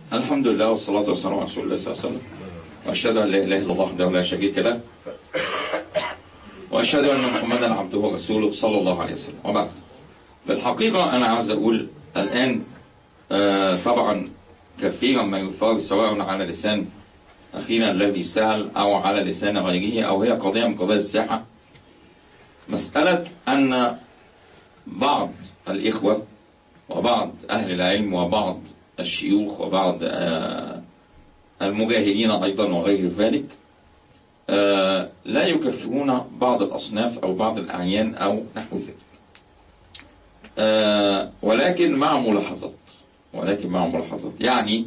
الحمد لله والصلاة والسلام على رسول الله صلى الله عليه وسلم وأشهد أن لا إله إلا الله وحده لا شريك له وأشهد أن محمدا عبده ورسوله صلى الله عليه وسلم وبعد في الحقيقة أنا عاوز أقول الآن آه طبعا كثيرا ما يثار سواء على لسان أخينا الذي سأل أو على لسان غيره أو هي قضية من قضايا الساحة مسألة أن بعض الإخوة وبعض أهل العلم وبعض الشيوخ وبعض آه المجاهدين أيضا وغير ذلك آه لا يكفرون بعض الأصناف أو بعض الأعيان أو نحو ذلك آه ولكن مع ملاحظات ولكن مع ملاحظات يعني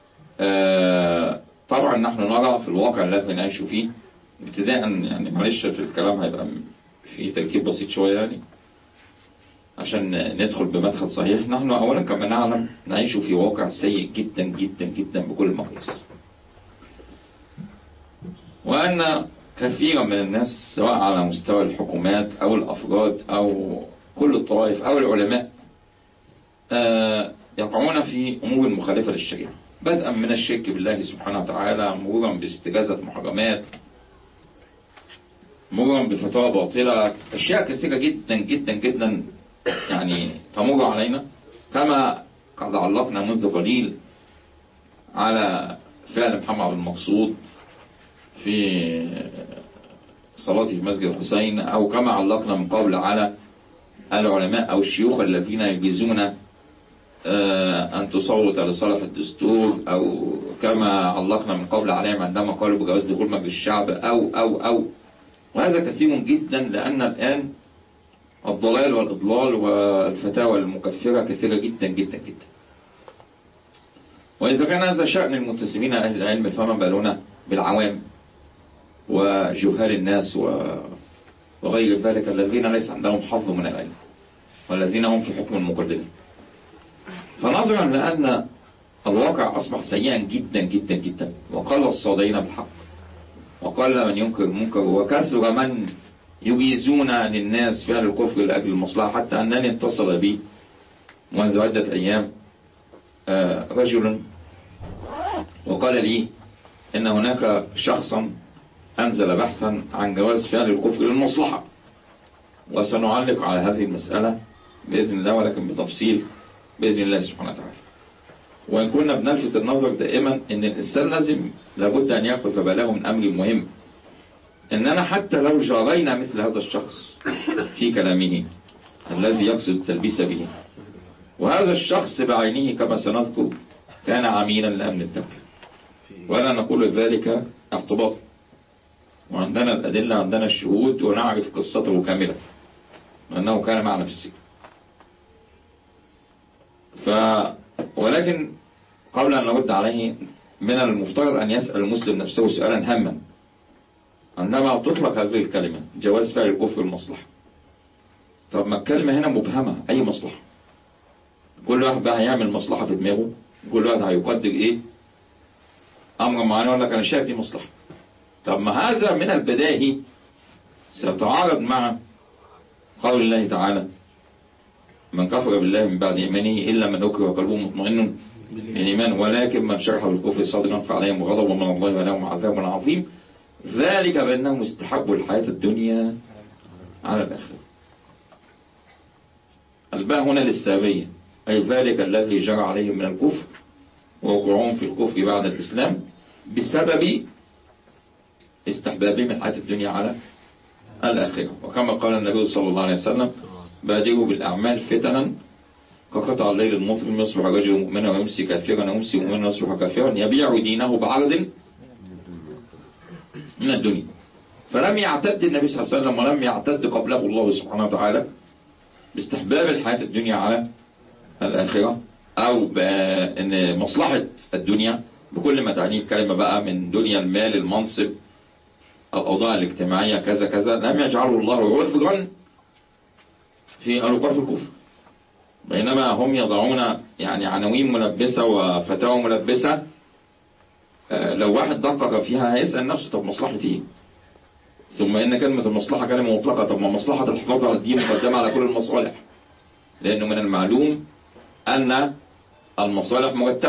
طبعا نحن نرى في الواقع الذي نعيش فيه ابتداء يعني معلش في الكلام هيبقى في ترتيب بسيط شوية يعني عشان ندخل بمدخل صحيح نحن أولا كما نعلم نعيش في واقع سيء جدا جدا جدا بكل مقياس وأن كثيرا من الناس سواء على مستوى الحكومات أو الأفراد أو كل الطوائف أو العلماء يقعون في أمور مخالفة للشريعة بدءا من الشرك بالله سبحانه وتعالى مرورا باستجازة محرمات مرورا بفتاوى باطلة أشياء كثيرة جدا جدا جدا يعني تمر علينا كما قد علقنا منذ قليل على فعل محمد عبد المقصود في صلاته في مسجد الحسين أو كما علقنا من قبل على العلماء أو الشيوخ الذين يجيزون أن تصوت لصالح الدستور أو كما علقنا من قبل عليهم عندما قالوا بجواز دخول مجلس الشعب أو أو أو وهذا كثير جدا لأن الآن الضلال والإضلال والفتاوى المكفرة كثيرة جدا جدا جدا وإذا كان هذا شأن المنتسبين أهل العلم فما بالنا بالعوام وجهال الناس وغير ذلك الذين ليس عندهم حظ من العلم والذين هم في حكم المقلدين فنظرا لأن الواقع أصبح سيئا جدا جدا جدا وقل الصادين بالحق وقل من ينكر المنكر وكثر من يجيزون للناس فعل الكفر لأجل المصلحة حتى أنني اتصل بي منذ عدة أيام رجل وقال لي إن هناك شخصا أنزل بحثا عن جواز فعل الكفر للمصلحة وسنعلق على هذه المسألة بإذن الله ولكن بتفصيل بإذن الله سبحانه وتعالى وإن كنا بنلفت النظر دائما أن الإنسان لازم لابد أن يأخذ باله من أمر مهم أننا حتى لو جارينا مثل هذا الشخص في كلامه الذي يقصد التلبيس به وهذا الشخص بعينه كما سنذكر كان عميلا لأمن الدولة ولا نقول ذلك اعتباطا وعندنا الأدلة عندنا الشهود ونعرف قصته كاملة لأنه كان معنا في السجن ف ولكن قبل أن نرد عليه من المفترض أن يسأل المسلم نفسه سؤالا هاما عندما تطلق هذه الكلمة جواز فعل الكفر المصلحة طب ما الكلمة هنا مبهمة أي مصلحة كل واحد بقى هيعمل مصلحة في دماغه كل واحد هيقدر إيه أمر معين يقول لك أنا شايف دي مصلحة طب ما هذا من البداهي سيتعارض مع قول الله تعالى من كفر بالله من بعد إيمانه إلا من أكره قلبه مطمئن بالإيمان ولكن من شرح بالكفر صادقا فعليهم غضب من الله ولهم عذاب عظيم ذلك بأنهم استحبوا الحياة الدنيا على الآخرة الباء هنا للسابية أي ذلك الذي جرى عليهم من الكفر ووقوعهم في الكفر بعد الإسلام بسبب استحبابهم الحياة الدنيا على الآخرة وكما قال النبي صلى الله عليه وسلم بادروا بالأعمال فتنا كقطع الليل المظلم يصبح رجل مؤمنا ويمسي كافرا ويمسي مؤمنا ويصبح كافرا يبيع دينه بعرض من الدنيا فلم يعتد النبي صلى الله عليه وسلم ولم يعتد قبله الله سبحانه وتعالى باستحباب الحياة الدنيا على الآخرة أو بأن مصلحة الدنيا بكل ما تعنيه الكلمة بقى من دنيا المال المنصب الأوضاع الاجتماعية كذا كذا لم يجعله الله عذرا في الوقوع في الكفر بينما هم يضعون يعني عناوين ملبسة وفتاوى ملبسة لو واحد دقق فيها هيسأل نفسه طب مصلحتي ايه ثم ان كلمة المصلحة كلمة مطلقة طب ما مصلحة الحفاظ على الدين مقدمة على كل المصالح لانه من المعلوم ان المصالح مرتبة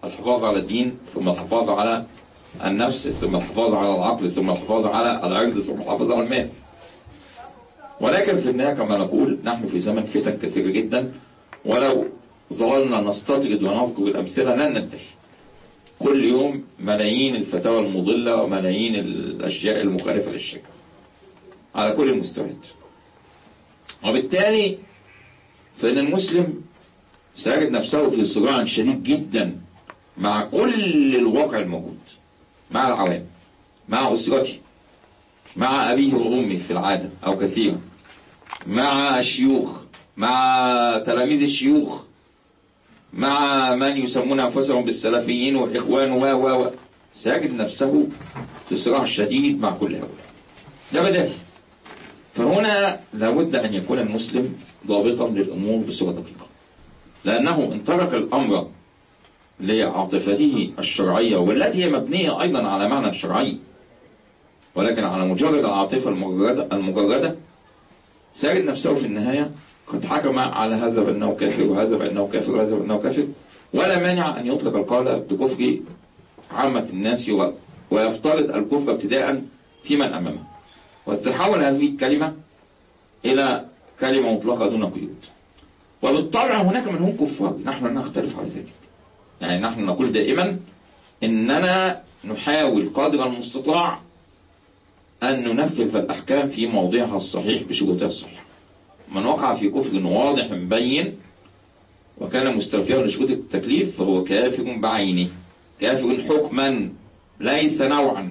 الحفاظ على الدين ثم الحفاظ على النفس ثم الحفاظ على العقل ثم الحفاظ على العرض ثم الحفاظ على المال ولكن في النهاية كما نقول نحن في زمن فتن كثيرة جدا ولو ظللنا نستطرد ونذكر الأمثلة لن ننتهي كل يوم ملايين الفتاوى المضلة وملايين الأشياء المخالفة للشرع على كل المستويات وبالتالي فإن المسلم سيجد نفسه في صراع شديد جدا مع كل الواقع الموجود مع العوام مع أسرته مع أبيه وأمه في العادة أو كثيرا مع الشيوخ مع تلاميذ الشيوخ مع من يسمون أنفسهم بالسلفيين والإخوان و و و سيجد نفسه في صراع شديد مع كل هؤلاء ده بداهي فهنا لابد أن يكون المسلم ضابطا للأمور بصورة دقيقة لأنه ان ترك الأمر لعاطفته الشرعية والتي هي مبنية أيضا على معنى الشرعي ولكن على مجرد العاطفة المجردة, المجردة سيجد نفسه في النهاية قد حكم على هذا بأنه كافر وهذا بأنه كافر وهذا بأنه كافر ولا مانع أن يطلق القول بكفر عامة الناس ويفترض الكفر ابتداء في من أمامه وتحول هذه الكلمة إلى كلمة مطلقة دون قيود وبالطبع هناك من هم كفار نحن لا نختلف على ذلك يعني نحن نقول دائما إننا نحاول قدر المستطاع أن ننفذ الأحكام في موضعها الصحيح بشروطها الصحيحة من وقع في كفر واضح مبين وكان مستوفيا لشروط التكليف فهو كافر بعينه كافر حكما ليس نوعا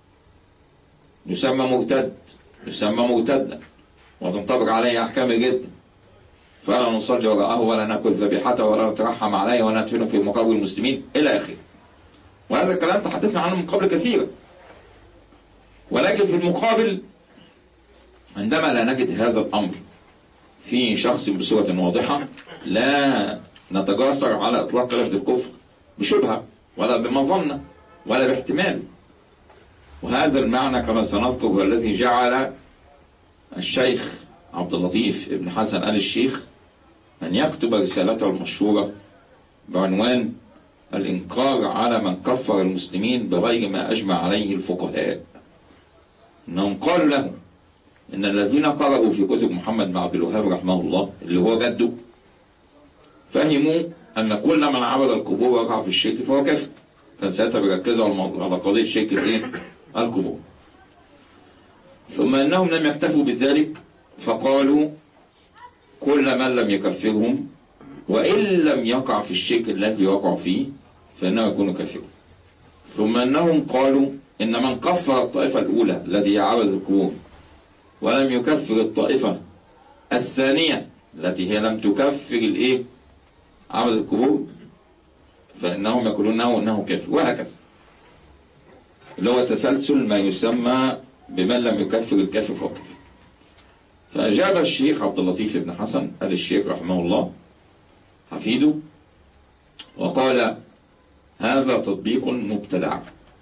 يسمى مرتد يسمى مرتدا وتنطبق عليه أحكام جدا فلا نصلي وراءه ولا نأكل ذبيحته ولا نترحم عليه ولا ندفنه في مقابل المسلمين إلى آخره وهذا الكلام تحدثنا عنه من قبل كثيرا ولكن في المقابل عندما لا نجد هذا الأمر في شخص بصورة واضحة لا نتجاسر على إطلاق لفظ الكفر بشبهة ولا بمظنة ولا باحتمال وهذا المعنى كما سنذكر هو الذي جعل الشيخ عبد اللطيف ابن حسن آل الشيخ أن يكتب رسالته المشهورة بعنوان الإنكار على من كفر المسلمين بغير ما أجمع عليه الفقهاء أنهم قالوا له إن الذين قرأوا في كتب محمد بن عبد الوهاب رحمه الله اللي هو جده فهموا أن كل من عبد القبور وقع في الشرك فهو كافر كان ساعتها بيركزوا على قضية شرك الايه؟ القبور ثم أنهم لم يكتفوا بذلك فقالوا كل من لم يكفرهم وإن لم يقع في الشرك الذي وقع فيه فإنه يكون كافرا ثم أنهم قالوا إن من كفر الطائفة الأولى الذي عبد القبور ولم يكفر الطائفة الثانية التي هي لم تكفر الإيه عبد القبور فإنهم يقولون أنه كافر وهكذا اللي هو تسلسل ما يسمى بمن لم يكفر الكافر فهو كافر فأجاب الشيخ عبد اللطيف بن حسن قال الشيخ رحمه الله حفيده وقال هذا تطبيق مبتدع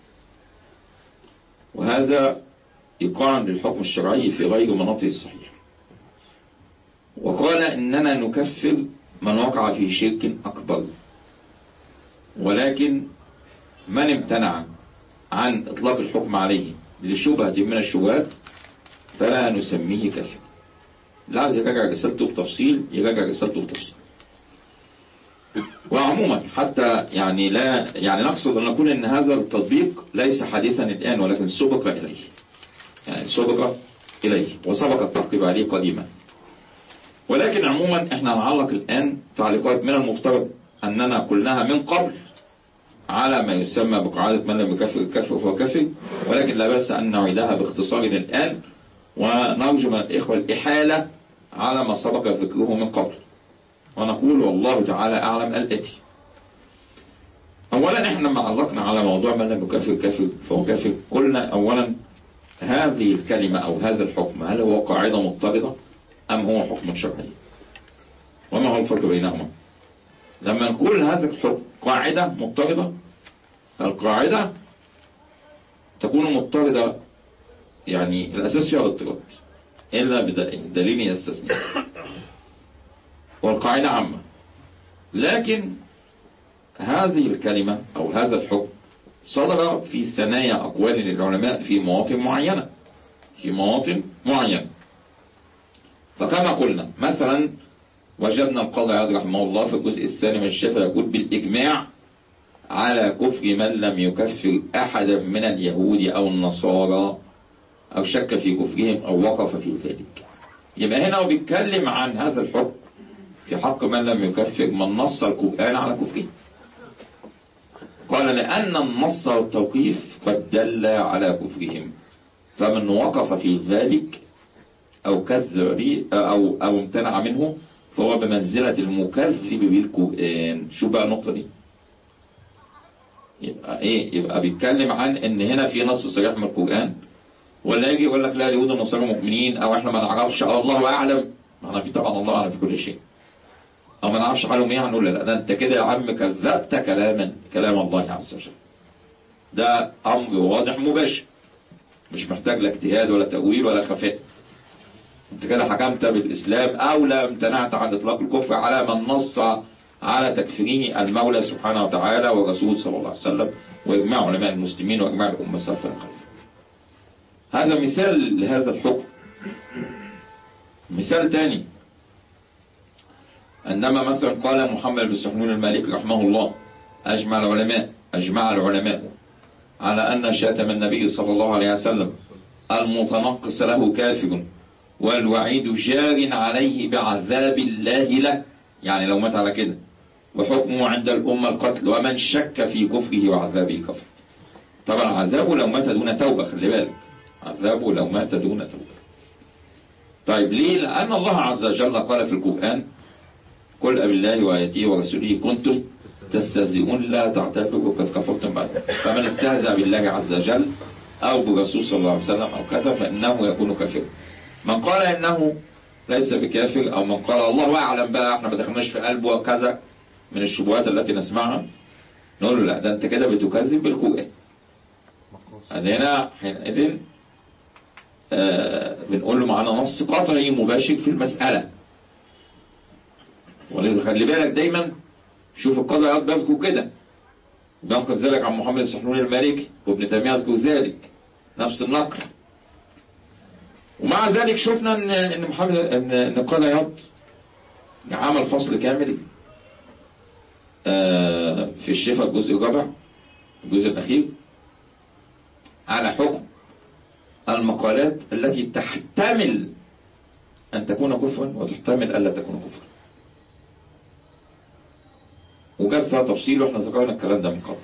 وهذا يقارن للحكم الشرعي في غير مناطق الصحيح وقال إننا نكفر من وقع في شرك أكبر ولكن من امتنع عن إطلاق الحكم عليه لشبهة من الشبهات فلا نسميه كافر لا عايز يراجع رسالته بتفصيل يراجع رسالته بتفصيل وعموما حتى يعني لا يعني نقصد أن نقول أن هذا التطبيق ليس حديثا الآن ولكن سبق إليه يعني سبق إليه وسبق التعقيب عليه قديما ولكن عموما احنا نعلق الآن تعليقات من المفترض أننا قلناها من قبل على ما يسمى بقاعدة من لم يكفر الكفر فهو كفر ولكن لا بأس أن نعيدها باختصار الآن ونرجو من الإخوة الإحالة على ما سبق ذكره من قبل ونقول والله تعالى أعلم الأتي أولا احنا ما علقنا على موضوع من لم يكفر كافر فهو كافر قلنا أولا هذه الكلمة أو هذا الحكم هل هو قاعدة مضطردة أم هو حكم شرعي وما هو الفرق بينهما لما نقول هذا الحكم قاعدة مضطردة القاعدة تكون مضطردة يعني الأساس فيها الاضطراد إلا بدليل يستثني والقاعدة عامة لكن هذا هذه الكلمة أو هذا الحكم صدر في ثنايا أقوال للعلماء في مواطن معينة في مواطن معينة فكما قلنا مثلا وجدنا القاضي عياض رحمه الله في الجزء الثاني من الشفا يقول بالإجماع على كفر من لم يكفر أحدا من اليهود أو النصارى أو شك في كفرهم أو وقف في ذلك يبقى هنا هو بيتكلم عن هذا الحكم في حق من لم يكفر من نص القرآن على كفره قال لأن النص والتوقيف قد دل على كفرهم فمن وقف في ذلك أو كذب به أو, أو امتنع منه فهو بمنزلة المكذب بالقرآن شو بقى النقطة دي يبقى ايه يبقى بيتكلم عن ان هنا في نص صريح من القرآن ولا يجي يقول لك لا اليهود والنصارى مؤمنين او احنا ما نعرفش او الله اعلم احنا في طبعا الله اعلم في كل شيء او ما نعرفش حالهم ايه هنقول لا ده انت كده يا عم كذبت كلاما كلام الله عز وجل ده امر واضح مباشر مش محتاج لا اجتهاد ولا تأويل ولا خفاء انت كده حكمت بالاسلام او لا امتنعت عن اطلاق الكفر على من نص على تكفيره المولى سبحانه وتعالى والرسول صلى الله عليه وسلم واجماع علماء المسلمين واجماع الامه السلف والخلف هذا مثال لهذا الحكم مثال تاني عندما مثلا قال محمد بن سحنون المالك رحمه الله أجمع العلماء أجمع العلماء على أن شاتم النبي صلى الله عليه وسلم المتنقص له كافر والوعيد جار عليه بعذاب الله له يعني لو مات على كده وحكمه عند الأمة القتل ومن شك في كفره وعذابه كفر طبعا عذابه لو مات دون توبة خلي بالك عذابه لو مات دون توبة طيب ليه لأن الله عز وجل قال في القرآن قل أب الله وآياته ورسوله كنتم تستهزئون لا تعتذروا قد كفرتم بعد فمن استهزأ بالله عز وجل أو برسول صلى الله عليه وسلم أو كذا فإنه يكون كافرا من قال إنه ليس بكافر أو من قال الله أعلم بقى احنا ما دخلناش في قلبه وكذا من الشبهات التي نسمعها نقول له لا ده أنت كده بتكذب بالقرآن هنا حينئذ آه بنقول له معنا نص قطعي مباشر في المسألة ولذا خلي بالك دايما شوف القاضي عياض بيذكر كده بينقل ذلك عن محمد السحنون المالكي وابن تيمية يذكر ذلك نفس النقل ومع ذلك شفنا ان ان محمد ان ان القاضي عياض عمل فصل كامل آه في الشفاء الجزء الرابع الجزء الأخير على حكم المقالات التي تحتمل أن تكون كفرا وتحتمل ألا تكون كفرا وجاب فيها تفصيل واحنا ذكرنا الكلام ده من قبل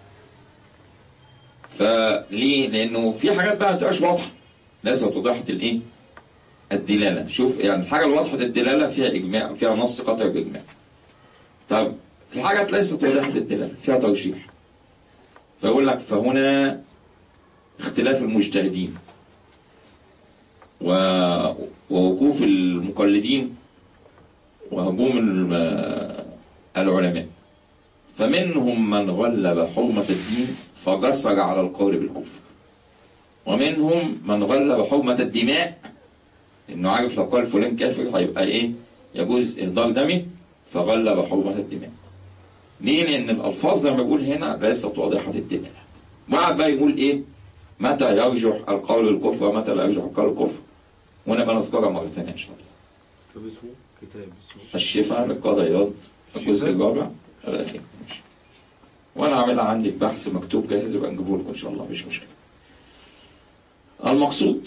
فليه لانه في حاجات بقى ما تبقاش واضحه لازم توضحت الايه الدلاله شوف يعني الحاجه الواضحه الدلاله فيها اجماع فيها نص قطعي باجماع طب في حاجات ليست واضحه الدلاله فيها ترجيح فيقول لك فهنا اختلاف المجتهدين و... ووقوف المقلدين وهجوم العلماء فمنهم من غلب حرمة الدين فقصر على القول بالكفر ومنهم من غلب حرمة الدماء انه عارف لو قال فلان كافر هيبقى ايه يجوز اهدار دمه فغلب حرمة الدماء ليه لان الالفاظ زي ما بيقول هنا ليست واضحة الدماء وقعد بقى يقول ايه متى يرجح القول الكفر ومتى لا يرجح القول الكفر ونبقى نذكرها مرة ثانية ان شاء الله طب اسمه كتاب اسمه الشفاء للقاضي عياض الجزء الرابع الأخير وأنا عاملها عندي في بحث مكتوب جاهز يبقى نجيبه لكم إن شاء الله مش مشكلة المقصود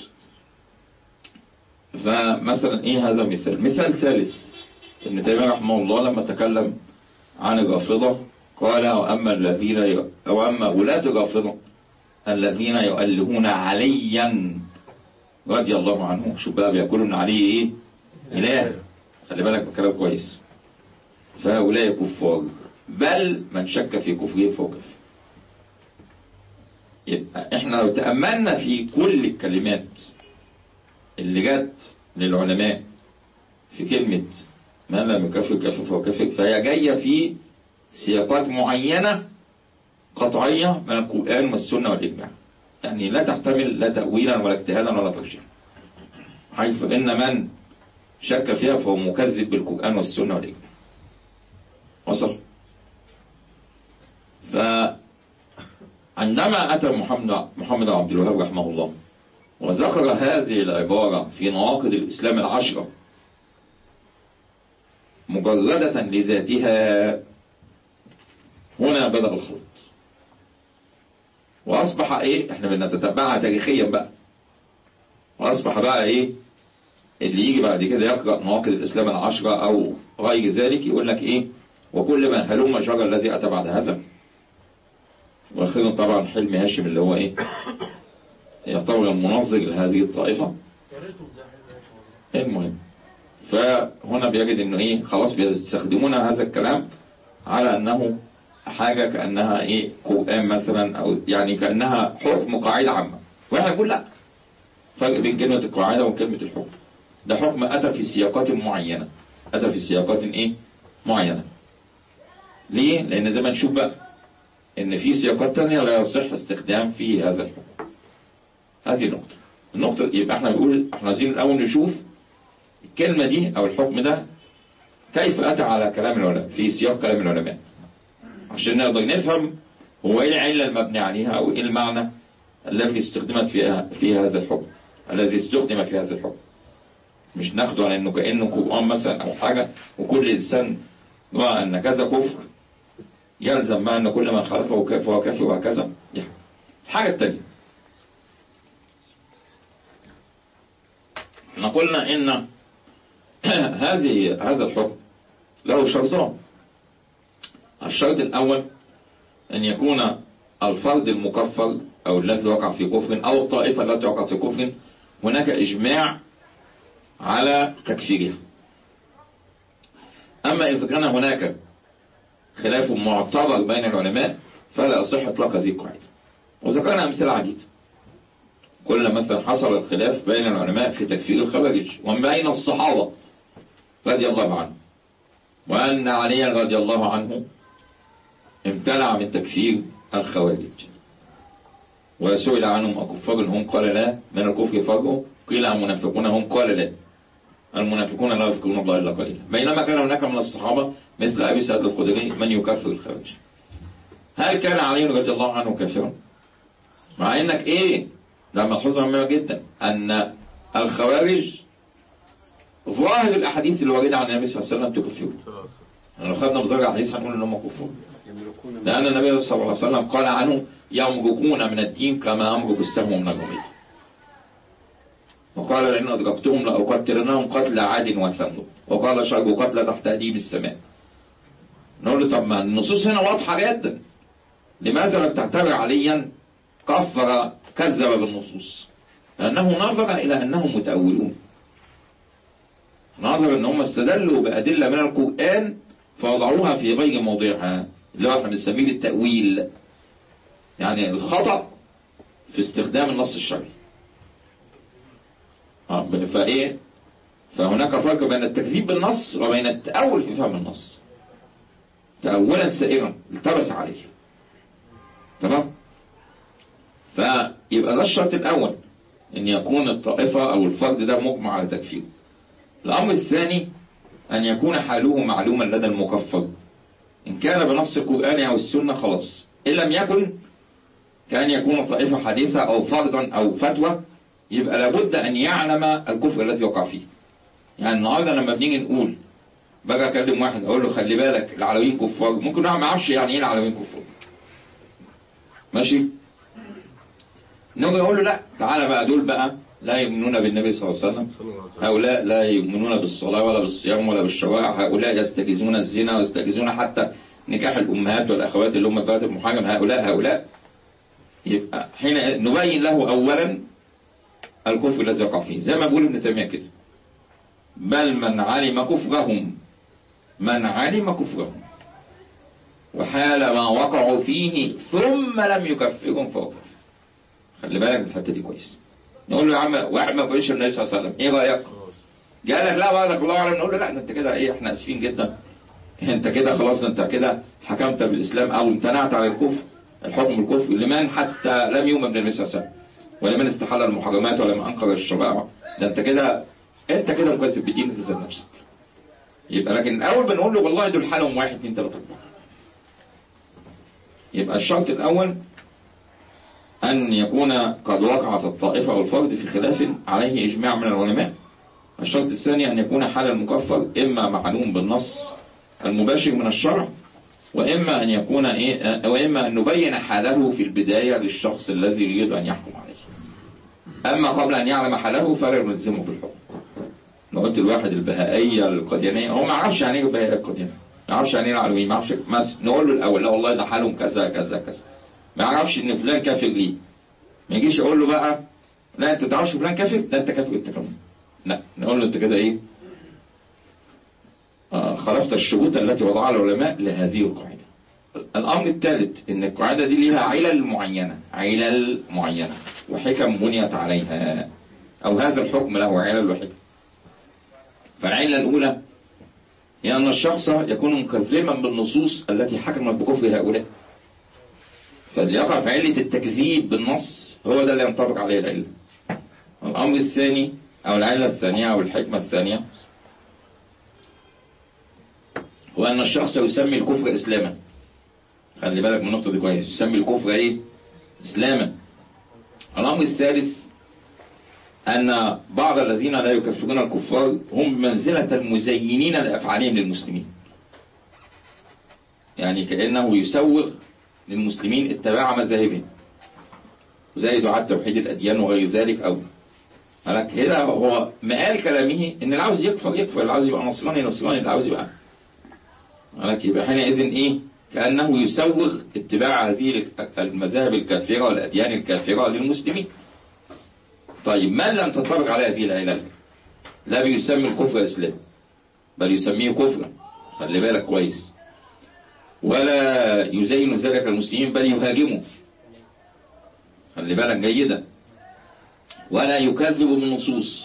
فمثلا إيه هذا مثال مثال ثالث ابن تيمية رحمه الله لما تكلم عن الرافضة قال وأما الذين ي... وأما ولاة الرافضة الذين يؤلهون عليا رضي الله عنه شوف بقى بيقولوا ان عليه ايه اله خلي بالك بكلام كويس فهؤلاء كفار بل من شك في كفره فهو كافر يبقى احنا لو تأملنا في كل الكلمات اللي جت للعلماء في كلمة من لم يكفر كافر فهو كافر فهي جاية في سياقات معينة قطعية من القرآن والسنة والإجماع يعني لا تحتمل لا تأويلا ولا اجتهادا ولا ترجيحا حيث إن من شك فيها فهو مكذب بالقرآن والسنة والإجماع وصل عندما أتى محمد محمد عبد الوهاب رحمه الله وذكر هذه العبارة في نواقض الإسلام العشرة مجردة لذاتها هنا بدأ الخلط وأصبح إيه إحنا بنتتبعها تاريخيا بقى وأصبح بقى إيه اللي يجي بعد كده يقرأ نواقض الإسلام العشرة أو غير ذلك يقول لك إيه وكل من هلم جرى الذي أتى بعد هذا وأخيرا طبعا حلم هاشم اللي هو إيه يعتبر المنظر لهذه الطائفة المهم فهنا بيجد انه ايه خلاص بيستخدمون هذا الكلام على انه حاجة كأنها ايه قرآن مثلا او يعني كأنها حكم قاعدة عامة واحنا نقول لا فرق بين كلمة القاعدة وكلمة الحكم ده حكم اتى في سياقات معينة اتى في سياقات ايه معينة ليه لان زي ما نشوف بقى ان في سياقات تانية لا يصح استخدام في هذا الحكم هذه النقطة النقطة يبقى احنا بنقول احنا عايزين الاول نشوف الكلمة دي او الحكم ده كيف اتى على كلام العلماء في سياق كلام العلماء عشان نقدر نفهم هو ايه العلة المبني عليها او ايه المعنى الذي استخدمت فيها في هذا الحكم الذي استخدم في هذا الحكم مش ناخده على انه كانه قرآن مثلا او حاجة وكل انسان رأى ان كذا كفر يلزم بقى ان كل من خالفه فهو كافر وهكذا الحاجة الثانية احنا قلنا ان هذه هذا الحكم له شرطان الشرط الاول ان يكون الفرد المكفر او الذي وقع في كفر او الطائفة التي وقعت في كفر هناك اجماع على تكفيرها اما اذا كان هناك خلاف معتبر بين العلماء فلا يصح اطلاق هذه القاعدة وذكرنا امثله عديده كل مثلا حصل الخلاف بين العلماء في تكفير الخوارج وبين الصحابة رضي الله عنهم وأن علي رضي الله عنه امتنع من تكفير الخوارج وسئل عنهم أكفار هم قال لا من الكفر فرقوا قيل المنافقون هم قال لا المنافقون لا يذكرون الله إلا قليلا بينما كان هناك من الصحابة مثل أبي سعد الخدري من يكفر الخوارج هل كان علي رضي الله عنه كافرا مع انك ايه ده ملحوظة مهمة جدا أن الخوارج ظاهر الأحاديث اللي واردة عن النبي صلى الله عليه وسلم تكفره لو خدنا بظاهر الأحاديث هنقول إن هم كفار لأن النبي صلى الله عليه وسلم قال عنه يمرقون من الدين كما يمرق السهم من الرمية وقال لئن أدركتهم لأقتلنهم قتل عاد وثمود وقال شر قتل تحت أديب السماء نقول له طب ما النصوص هنا واضحة جدا لماذا لم تعتبر عليا كفر كذب بالنصوص لأنه نظر إلى أنهم متأولون نظر أن هم استدلوا بأدلة من القرآن فوضعوها في غير موضعها اللي هو احنا بنسميه بالتأويل يعني الخطأ في استخدام النص الشرعي فإيه فهناك فرق بين التكذيب بالنص وبين التأول في فهم النص تأولا سائرا التبس عليه تمام فيبقى ده الشرط الأول أن يكون الطائفة أو الفرد ده مجمع على تكفيره الأمر الثاني أن يكون حاله معلوما لدى المكفر إن كان بنص القرآن أو السنة خلاص إن لم يكن كان يكون طائفة حديثة أو فردا أو فتوى يبقى لابد أن يعلم الكفر الذي وقع فيه يعني النهارده لما بنيجي نقول باجي اكلم واحد اقول له خلي بالك العلويين كفار ممكن واحد ما يعرفش يعني ايه العلويين كفار ماشي نيجي نقول له لا تعالى بقى دول بقى لا يؤمنون بالنبي صلى الله عليه وسلم هؤلاء لا يؤمنون بالصلاة ولا بالصيام ولا بالشرائع هؤلاء يستجيزون الزنا ويستجيزون حتى نكاح الأمهات والأخوات اللي هم ذات المحاجم هؤلاء هؤلاء يبقى حين نبين له أولا الكفر الذي وقع فيه زي ما بيقول ابن تيمية كده بل من علم كفرهم من علم كفرهم وحال ما وقعوا فيه ثم لم يكفرهم فهو كافر خلي بالك من الحته دي كويس نقول له يا عم واحد ما بيقولش النبي صلى الله عليه وسلم ايه رايك قال لك لا بارك الله اعلم نقول له لا انت كده ايه احنا اسفين جدا انت كده خلاص انت كده حكمت بالاسلام او امتنعت عن الكفر الحكم الكفر لمن حتى لم يؤمن بالنبي صلى الله عليه وسلم ولمن استحل المحرمات ولمن انكر الشرائع ده انت كده انت كده مكذب بدين تزال نفسك يبقى لكن الاول بنقول له والله دول حالهم واحد اثنين ثلاثه اربعه يبقى الشرط الاول أن يكون قد وقعت الطائفة أو الفرد في خلاف عليه إجماع من العلماء الشرط الثاني أن يكون حال المكفر إما معلوم بالنص المباشر من الشرع وإما أن يكون إيه وإما أن نبين حاله في البداية للشخص الذي يريد أن يحكم عليه أما قبل أن يعلم حاله فلا يلزمه بالحكم لو قلت الواحد البهائية القديانية هو ما يعرفش يعني ايه البهائية القديانية ما يعرفش يعني ايه العلويين ما يعرفش ما نقول له الأول لا والله ده حالهم كذا كذا كذا ما يعرفش إن فلان كافر ليه ما يجيش يقول له بقى لا أنت تعرفش فلان كافر ده أنت كافر أنت كمان لا نقول له أنت كده إيه آه خالفت الشروط التي وضعها العلماء لهذه القاعدة الأمر الثالث إن القاعدة دي ليها علل معينة علل معينة وحكم بنيت عليها أو هذا الحكم له علل وحكم فالعلة الأولى هي أن الشخص يكون مكذبا بالنصوص التي حكمت بكفر هؤلاء فاللي يقع في علة التكذيب بالنص هو ده اللي ينطبق عليه العلة الأمر الثاني أو العلة الثانية أو الحكمة الثانية هو أن الشخص يسمي الكفر إسلاما خلي بالك من النقطة دي كويس يسمي الكفر إيه؟ إسلاما الأمر الثالث أن بعض الذين لا يكفرون الكفار هم بمنزلة المزينين لأفعالهم للمسلمين يعني كأنه يسوغ للمسلمين اتباع مذاهبهم زي دعاة توحيد الأديان وغير ذلك أو لك هنا هو مقال كلامه ان اللي عاوز يكفر يكفر اللي عاوز يبقى نصراني نصراني اللي عاوز يبقى لك يبقى حينئذ ايه كأنه يسوغ اتباع هذه المذاهب الكافرة والأديان الكافرة للمسلمين طيب من لم تطبق على هذه العلل لا بيسمي الكفر اسلام بل يسميه كفرا خلي بالك كويس ولا يزين ذلك المسلمين بل يهاجمه خلي بالك جيدا ولا يكذب بالنصوص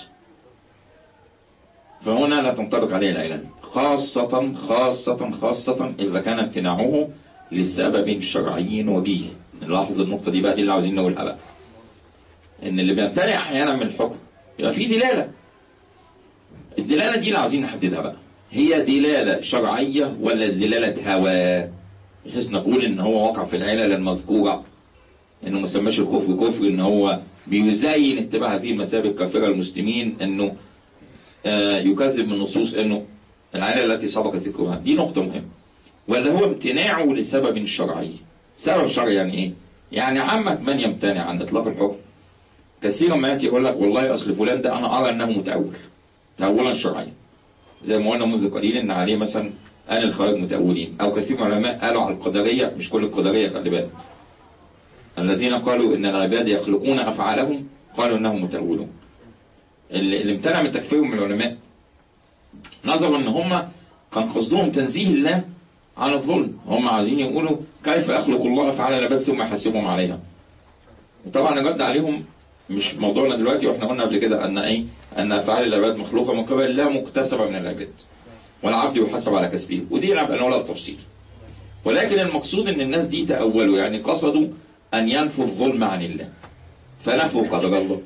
فهنا لا تنطبق عليه العلل خاصة خاصة خاصة إذا كان امتناعه لسبب شرعي وجيه نلاحظ النقطة دي بقى دي اللي عاوزين نقولها بقى ان اللي بيمتنع احيانا من الحكم يبقى في دلالة الدلالة دي اللي عاوزين نحددها بقى هي دلالة شرعية ولا دلالة هوى بحيث نقول ان هو وقع في العلل المذكورة انه ما سماش الكفر كفر ان هو بيزين اتباع هذه المذاهب الكافرة المسلمين انه آه يكذب من نصوص انه العلل التي سبق ذكرها دي نقطة مهمة ولا هو امتناعه لسبب شرعي سبب شرعي يعني ايه يعني عامة من يمتنع عن اطلاق الحكم كثيرا ما يأتي يقول لك والله أصل فلان ده أنا أرى أنه متأول تأولا شرعيا زي ما قلنا منذ قليل إن عليه مثلا أن الخارج متأولين أو كثير من العلماء قالوا على القدرية مش كل القدرية خلي بالك الذين قالوا إن العباد يخلقون أفعالهم قالوا إنهم متأولون اللي, اللي امتنع من تكفيرهم من العلماء نظروا إن هم كان قصدهم تنزيه الله عن الظلم هم عايزين يقولوا كيف يخلق الله أفعال العباد ثم يحاسبهم عليها وطبعا الرد عليهم مش موضوعنا دلوقتي واحنا قلنا قبل كده ان ايه ان افعال العباد مخلوقه من قبل الله مكتسبه من العباد والعبد يحاسب على كسبه ودي نبقى نقولها بالتفصيل ولكن المقصود ان الناس دي تأولوا يعني قصدوا ان ينفوا الظلم عن الله فنفوا قدر الله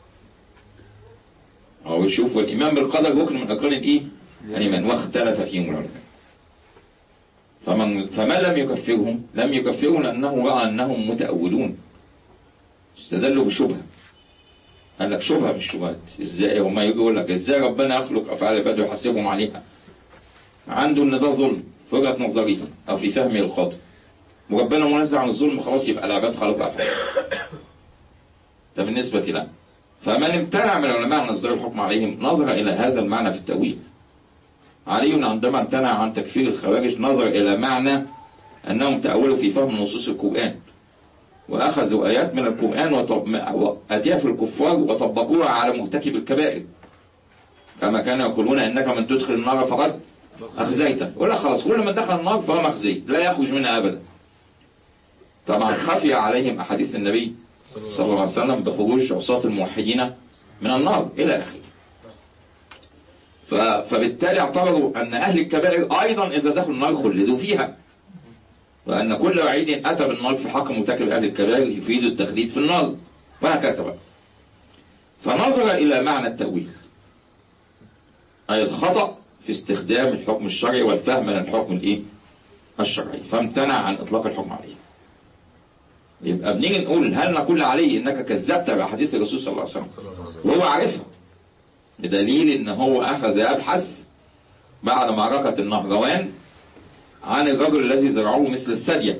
هو يشوفوا الايمان بالقدر ركن من اركان الايه الايمان واختلف فيهم العلماء فمن فمن لم يكفرهم لم يكفرهم لانه راى انهم متأولون استدلوا بشبهه قال لك شبهه مش شبهات ازاي هما يقول لك ازاي ربنا يخلق افعال العباد ويحاسبهم عليها عنده ان ده ظلم في وجهه نظره او في فهمه الخاطئ وربنا منزه عن الظلم خلاص يبقى العباد خلق افعال ده بالنسبه له فمن امتنع من العلماء عن اصدار الحكم عليهم نظر الى هذا المعنى في التأويل علي عندما امتنع عن تكفير الخوارج نظر الى معنى انهم تأولوا في فهم نصوص القرآن وأخذوا آيات من القرآن وأتيها في الكفار وطبقوها على مرتكب الكبائر كما كانوا يقولون إنك من تدخل النار فقد أخزيته يقول لك خلاص كل من دخل النار فهو مخزي لا يخرج منها أبدا طبعا خفي عليهم أحاديث النبي صلى الله عليه وسلم بخروج عصاة الموحدين من النار إلى آخره فبالتالي اعتبروا أن أهل الكبائر أيضا إذا دخلوا النار خلدوا فيها وأن كل وعيد أتى بالنار في حق مرتكب أهل الكبائر يفيد التخليد في النار وهكذا بقى فنظر إلى معنى التأويل أي الخطأ في استخدام الحكم الشرعي والفهم من الحكم الإيه؟ الشرعي فامتنع عن إطلاق الحكم عليه يبقى بنيجي نقول هل نقول عليه انك كذبت باحاديث الرسول صلى الله عليه وسلم صلى الله عليه وسلم وهو عارفها بدليل ان هو اخذ يبحث بعد معركة النهروان عن الرجل الذي زرعوه مثل السدية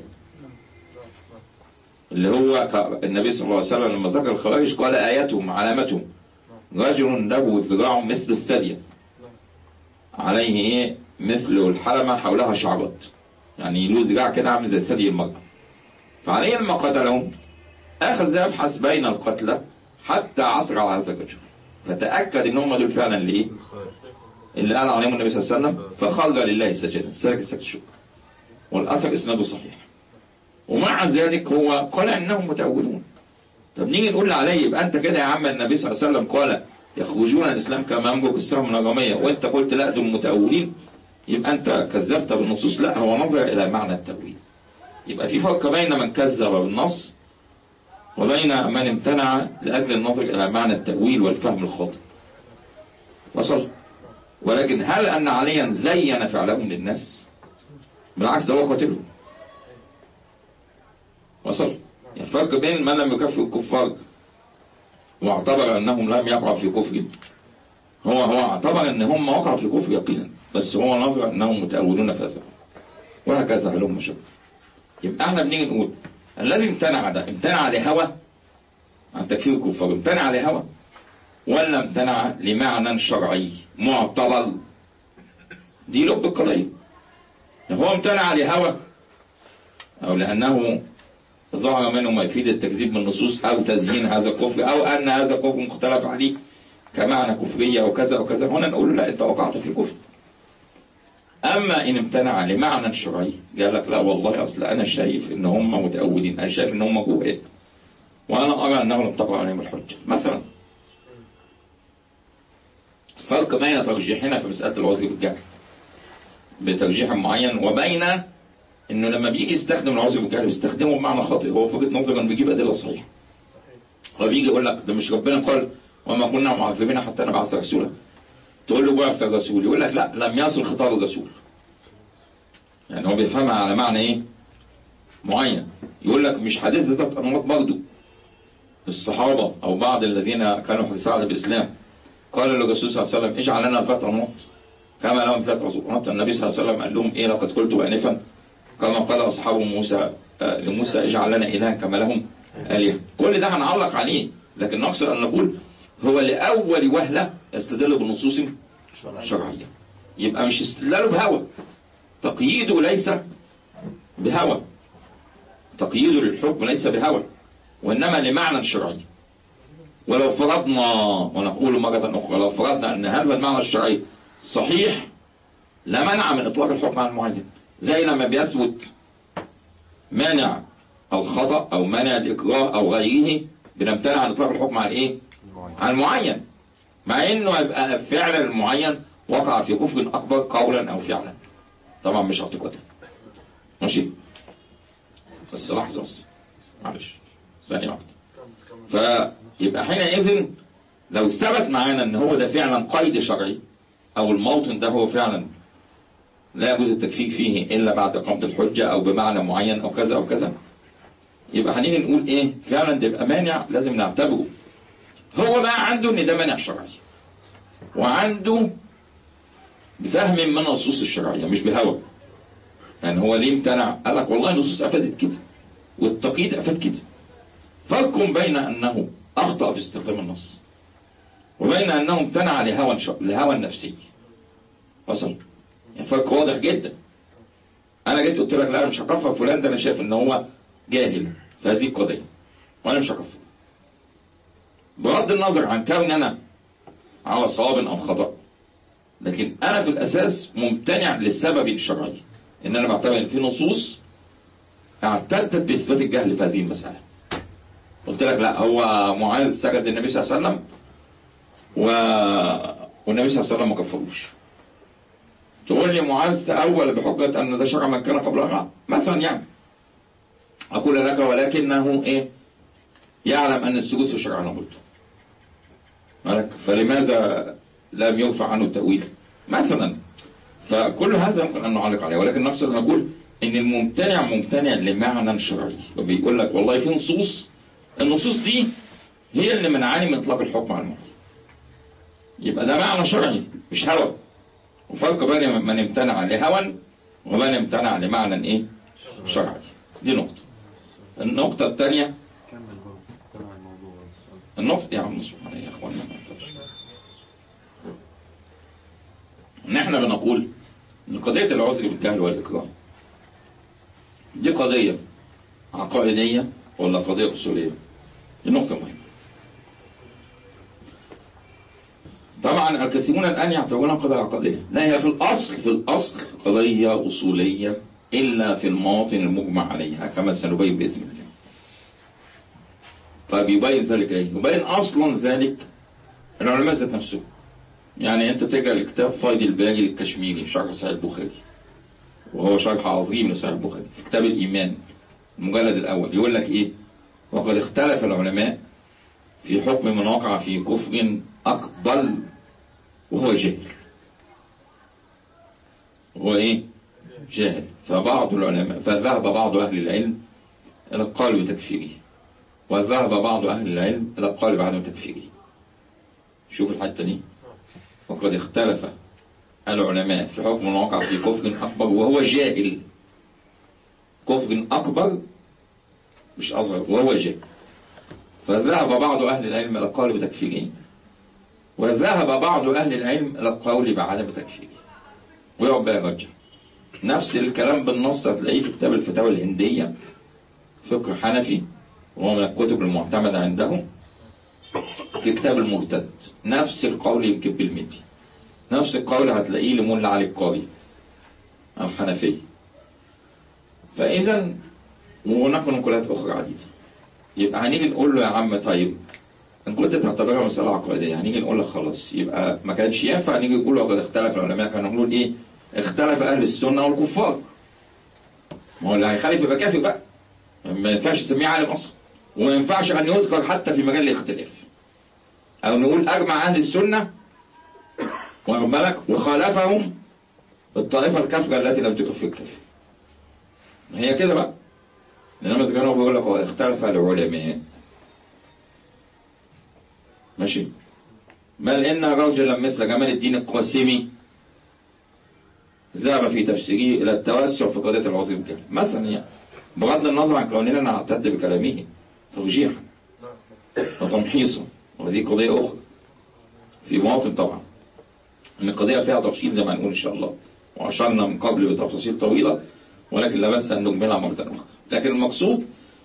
اللي هو ك- النبي صلى الله عليه وسلم لما ذكر الخوارج قال آياتهم علامتهم رجل له ذراع مثل السدية عليه ايه مثل الحلمة حولها شعرات يعني له ذراع كده عامل زي ثدي المرأة فعليه لما قتلهم أخذ يبحث بين القتلى حتى عثر على هذا الرجل فتأكد ان هم دول فعلا اللي ايه الخير اللي قال عليهم النبي صلى الله عليه وسلم فخرج لله سجدا سلك السجد الشكر والأثر إسناده صحيح ومع ذلك هو قال إنهم متأولون طب نيجي نقول عليه يبقى أنت كده يا عم النبي صلى الله عليه وسلم قال يخرجون الإسلام كما يمرق السهم من الرمية وأنت قلت لا دول متأولين يبقى أنت كذبت بالنصوص لا هو نظر إلى معنى التأويل يبقى في فرق بين من كذب بالنص وبين من امتنع لأجل النظر إلى معنى التأويل والفهم الخاطئ وصل ولكن هل أن عليا زين فعلهم للناس بالعكس ده هو قاتلهم وصل يعني فرق بين من لم يكفر الكفار واعتبر أنهم لم يقعوا في كفر هو هو اعتبر أن هم وقعوا في كفر يقينا بس هو نظر أنهم متأولون فاسقا وهكذا هلهم مشاكل يبقى احنا بنيجي نقول الذي امتنع ده امتنع لهوى عن تكفير الكفار امتنع لهوى ولا امتنع لمعنى شرعي معتبر دي لب القضية هو امتنع لهوى او لانه ظهر منه ما يفيد التكذيب من النصوص او تزيين هذا الكفر او ان هذا الكفر مختلف عليه كمعنى كفرية او كذا او كذا هنا نقول له لا انت وقعت في الكفر اما ان امتنع لمعنى شرعي قال لك لا والله اصل انا شايف ان هم متأولين انا شايف ان هم جوهات وانا ارى انه لم تقع عليهم الحجة مثلا فرق بين ترجيحنا في مسألة العذر بالجهل بترجيح معين وبين انه لما بيجي يستخدم العذر بالجهل بيستخدمه بمعنى خاطئ هو في وجهة نظره انه بيجيب ادله صحيحه هو بيجي يقول لك ده مش ربنا قال وما كنا معذبين حتى نبعث رسولا تقول له بعث الرسول يقول لك لا لم يصل خطاب الرسول يعني هو بيفهمها على معنى ايه معين يقول لك مش حديث ذات انماط برضه الصحابة او بعض الذين كانوا حديثا على الاسلام قال للرسول صلى الله عليه وسلم اجعل لنا ذات انماط كما لهم ذات انماط النبي صلى الله عليه وسلم قال لهم ايه لقد قلت انفا كما قال اصحاب موسى آه، لموسى اجعل لنا الها كما لهم الهه كل ده هنعلق عليه لكن نقصد ان نقول هو لاول وهله يستدل بنصوص شرعيه يبقى مش استدلاله بهوى تقييده ليس بهوى تقييده للحكم ليس بهوى وإنما لمعنى شرعي ولو فرضنا ونقول مرة أخرى لو فرضنا أن هذا المعنى الشرعي صحيح لمنع من إطلاق الحكم عن معين زي لما بيثبت مانع الخطأ أو مانع الإكراه أو غيره بنمتنع عن إطلاق الحكم عن إيه؟ عن معين مع إنه يبقى فعل المعين وقع في كفر أكبر قولا أو فعلا طبعا مش اعتقادا ماشي بس لحظة بس معلش ثانية واحدة فيبقى حينئذ لو ثبت معانا ان هو ده فعلا قيد شرعي او الموطن ده هو فعلا لا يجوز التكفير فيه الا بعد اقامة الحجة او بمعنى معين او كذا او كذا يبقى هنيجي نقول ايه فعلا ده يبقى مانع لازم نعتبره هو بقى عنده ان ده مانع شرعي وعنده بفهم من النصوص الشرعية مش بهوى يعني هو ليه امتنع قال لك والله النصوص افادت كده والتقييد افاد كده فرق بين انه اخطأ في استخدام النص وبين انه امتنع لهوى ش... لهوى نفسي وصل يعني فرق واضح جدا انا جيت قلت لك لا انا مش هكفر فلان ده انا شايف ان هو جاهل في هذه القضيه وانا مش هكفر بغض النظر عن كون انا على صواب او خطأ لكن انا في الاساس ممتنع للسبب الشرعي ان انا بعتبر ان في نصوص اعتدت باثبات الجهل في هذه المساله قلت لك لا هو معاذ سجد للنبي صلى الله عليه وسلم و... والنبي صلى الله عليه وسلم ما كفروش تقول لي معاذ تأول بحجة أن ده شرع من كان قبلها مثلا يعني أقول لك ولكنه إيه يعلم أن السجود في شرع نبوته مالك فلماذا لم يرفع عنه التأويل مثلا فكل هذا يمكن أن نعلق عليه ولكن نقصد أن نقول ان الممتنع ممتنع لمعنى شرعي وبيقول لك والله في نصوص النصوص دي هي اللي منعاني من اطلاق الحكم على المحرم يبقى ده معنى شرعي مش هوى وفرق بين من امتنع لهوى ومن امتنع لمعنى ايه شرعي دي نقطة النقطة الثانية كمل برضه تبع الموضوع السؤال. النقطة يا عم سبحان يا اخوانا ما ينفعش. ان احنا بنقول ان قضية العذر بالجهل والإكراه دي قضية عقائدية ولا قضية أصولية دي نقطة مهمة طبعا الكثيرون الآن يعتبرونها قضية عقائدية لا هي في الأصل في الأصل قضية أصولية إلا في المواطن المجمع عليها كما سنبين بإذن الله طيب يبين ذلك ايه يبين اصلا ذلك العلماء ذات نفسهم يعني انت تلقى الكتاب فايد الباقي الكشميري شرح صحيح البخاري وهو شرح عظيم لصحيح البخاري في كتاب الايمان المجلد الاول يقول لك ايه وقد اختلف العلماء في حكم من وقع في كفر اكبر وهو جاهل هو ايه جاهل فبعض العلماء فذهب بعض اهل العلم الى القول بتكفيره وذهب بعض أهل العلم إلى القول بعدم تكفيره شوف الحتة دي وقد اختلف العلماء في حكم الواقع في كفر أكبر وهو جاهل كفر أكبر مش أصغر وهو جاهل فذهب بعض أهل العلم إلى القول بتكفيره وذهب بعض أهل العلم إلى القول بعدم تكفيره ويقعد بقى يرجع نفس الكلام بالنص هتلاقيه في كتاب الفتاوى الهندية فقه حنفي وهو من الكتب المعتمدة عندهم في كتاب المرتد نفس القول يمكن بالمثل نفس القول هتلاقيه لمولى علي القاري الحنفي فإذا وهناك نقولات أخرى عديدة يبقى هنيجي نقول له يا عم طيب إن كنت تعتبرها مسألة عقائدية هنيجي نقول لك خلاص يبقى ما كانش ينفع نيجي نقول وقد اختلف العلماء كانوا نقول إيه اختلف أهل السنة والكفار ما هو اللي هيخالف يبقى كافر بقى ما ينفعش تسميه عالم أصلا وما ينفعش أن يذكر حتى في مجال الاختلاف أو نقول أجمع أهل السنة واخد بالك وخالفهم الطائفة الكافرة التي لم تكفر الكافر هي كده بقى إنما إذا كانوا بيقول لك هو اختلف العلماء ماشي بل إن رجلا مثل جمال الدين القاسمي ذهب في تفسيره إلى التوسع في قضية العظيم كده مثلا يعني بغض النظر عن كوننا نعتد بكلامه ترجيحا وتمحيصا وهذه قضية أخرى في مواطن طبعا ان القضية فيها تفصيل زي ما هنقول ان شاء الله واشرنا من قبل بتفاصيل طويلة ولكن لا بأس ان نجملها مرة اخرى لكن المقصود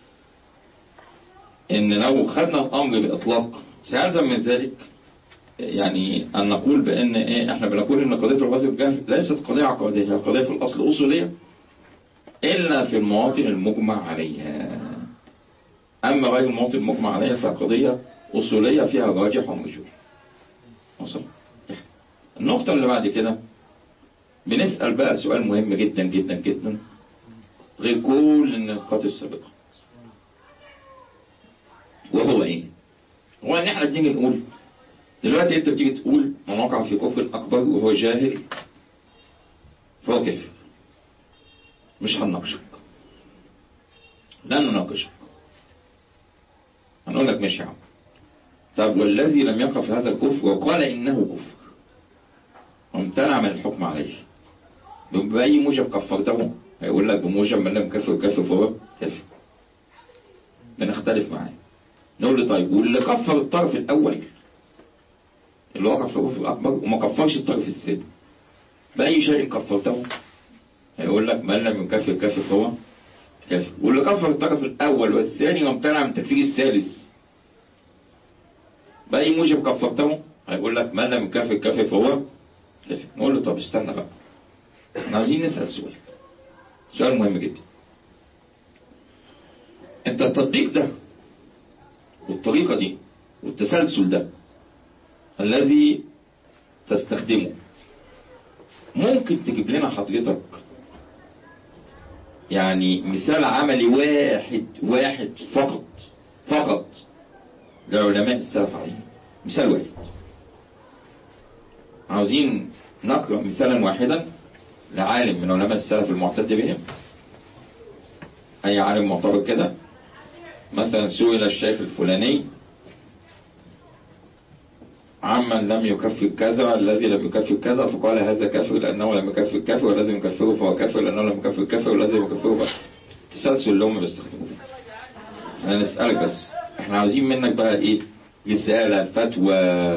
ان لو خدنا الامر باطلاق سيلزم من ذلك يعني ان نقول بان ايه احنا بنقول ان قضية الغاز بالجهل ليست قضية عقائدية هي قضية في الاصل اصولية الا في المواطن المجمع عليها اما غير المواطن المجمع عليها فقضية اصولية فيها راجح ومرجوح وصل النقطة اللي بعد كده بنسأل بقى سؤال مهم جدا جدا جدا غير كل النقاط السابقة وهو ايه هو ان احنا بنيجي نقول دلوقتي انت بتيجي تقول من وقع في كفر اكبر وهو جاهل فهو كافر مش هنناقشك لن نناقشك هنقول لك ماشي يا عم طب والذي لم يقع في هذا الكفر وقال انه كفر وامتنع من الحكم عليه بأي موجب كفرته هيقول لك بموجب من لم كفر كفر فهو كفر بنختلف معاه نقول له طيب واللي كفر الطرف الأول اللي وقع في كفر أكبر وما كفرش الطرف الثاني بأي شيء كفرته هيقول لك من لم يكفر كفر فهو كفر واللي كفر الطرف الأول والثاني وامتنع من تكفير الثالث بأي موجب كفرته هيقول لك من لم يكفر كفر فهو كافر نقول له طب استنى بقى احنا عايزين نسأل سؤال سؤال مهم جدا انت التطبيق ده والطريقة دي والتسلسل ده الذي تستخدمه ممكن تجيب لنا حضرتك يعني مثال عملي واحد واحد فقط فقط لعلماء السلف عليه مثال واحد عاوزين نقرأ مثالا واحدا لعالم من علماء السلف المعتد بهم أي عالم معتبر كده مثلا سئل الشيخ الفلاني عمن لم يكفر كذا الذي لم يكفر كذا فقال هذا كافر لأنه لم يكفر كافر والذي يكفره فهو كافر لأنه لم يكفر كافر والذي يكفره فهو تسلسل اللي هم بيستخدموه احنا نسألك بس احنا عاوزين منك بقى ايه رسالة فتوى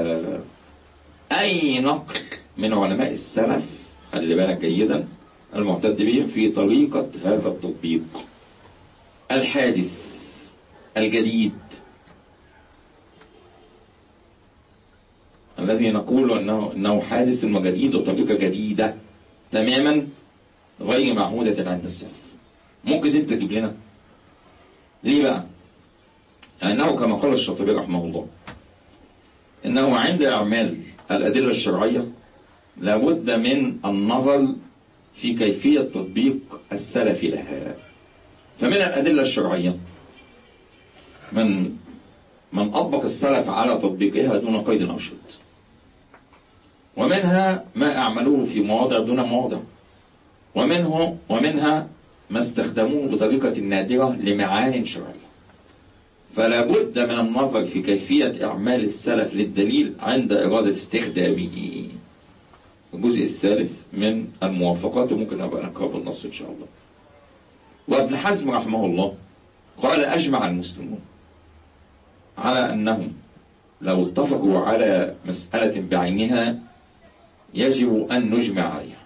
اي نقل من علماء السلف خلي بالك جيدا المعتد بهم في طريقة هذا التطبيق الحادث الجديد الذي نقول انه انه حادث وجديد وطريقة جديدة تماما غير معهودة عند السلف ممكن انت تجيب لنا ليه بقى لأنه كما قال الشاطبي رحمه الله إنه عند إعمال الأدلة الشرعية لابد من النظر في كيفية تطبيق السلف لها فمن الأدلة الشرعية من من أطبق السلف على تطبيقها دون قيد أو شرط ومنها ما أعملوه في مواضع دون مواضع ومنه ومنها ما استخدموه بطريقة نادرة لمعان شرعية فلا بد من النظر في كيفية إعمال السلف للدليل عند إرادة استخدامه الجزء الثالث من الموافقات وممكن أبقى نقرأ بالنص إن شاء الله وابن حزم رحمه الله قال أجمع المسلمون على أنهم لو اتفقوا على مسألة بعينها يجب أن نجمع عليها